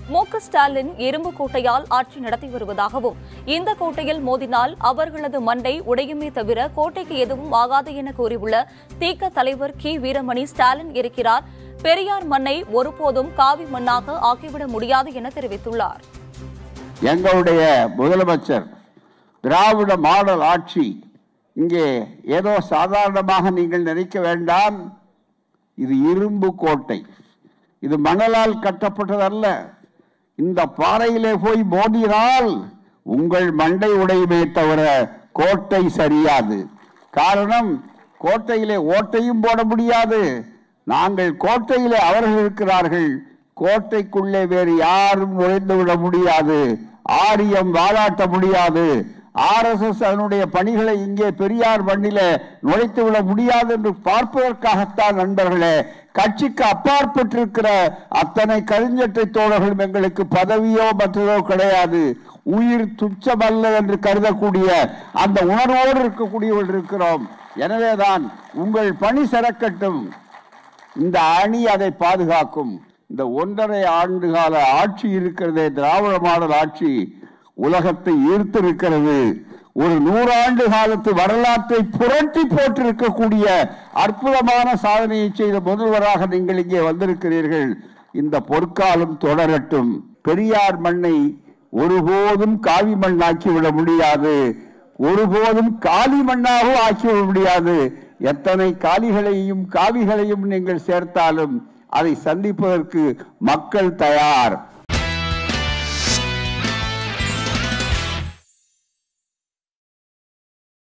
மு க ஸ்டாலின் இரும்பு கோட்டையால் ஆட்சி நடத்தி வருவதாகவும் இந்த கோட்டையில் மோதினால் அவர்களது மண்டை உடையுமே தவிர கோட்டைக்கு எதுவும் ஆகாது என கூறியுள்ள திக தலைவர் கி வீரமணி ஸ்டாலின் இருக்கிறார் பெரியார் மண்ணை ஒருபோதும் காவி மண்ணாக ஆக்கிவிட முடியாது என தெரிவித்துள்ளார் எங்களுடைய முதலமைச்சர் திராவிட மாடல் ஆட்சி இங்கே ஏதோ சாதாரணமாக நீங்கள் நினைக்க வேண்டாம் இது இரும்பு கோட்டை இது மணலால் கட்டப்பட்டதல்ல இந்த பாறையிலே போய் மோதினால் உங்கள் மண்டை உடையுமே தவிர கோட்டை சரியாது காரணம் கோட்டையிலே ஓட்டையும் போட முடியாது நாங்கள் கோட்டையிலே அவர்கள் இருக்கிறார்கள் கோட்டைக்குள்ளே வேறு யாரும் நுழைந்து விட முடியாது ஆரியம் வாலாட்ட முடியாது ஆர்எஸ்எஸ் அதனுடைய பணிகளை இங்கே பெரியார் மண்ணில நுழைத்து விட முடியாது என்று பார்ப்பதற்காகத்தான் நண்பர்களே கட்சிக்கு அப்பாற்பட்டிருக்கிற அத்தனை கருஞ்சட்டை தோழர்களும் எங்களுக்கு பதவியோ மற்றதோ கிடையாது உயிர் துச்சமல்ல என்று கருதக்கூடிய அந்த உணர்வோடு இருக்கக்கூடியவர்கள் இருக்கிறோம் எனவேதான் உங்கள் பணி சிறக்கட்டும் இந்த அணி அதை பாதுகாக்கும் இந்த ஒன்றரை ஆண்டு கால ஆட்சி இருக்கிறதே திராவிட மாடல் ஆட்சி உலகத்தை ஈர்த்திருக்கிறது ஒரு நூறாண்டு காலத்து வரலாற்றை புரட்டி போட்டிருக்கக்கூடிய அற்புதமான சாதனையை செய்த முதல்வராக நீங்கள் இங்கே வந்திருக்கிறீர்கள் இந்த பொற்காலம் தொடரட்டும் பெரியார் மண்ணை ஒருபோதும் காவி மண்ணாக்கி விட முடியாது ஒருபோதும் காலி மண்ணாகவும் ஆக்கிவிட முடியாது எத்தனை காலிகளையும் காவிகளையும் நீங்கள் சேர்த்தாலும் அதை சந்திப்பதற்கு மக்கள் தயார்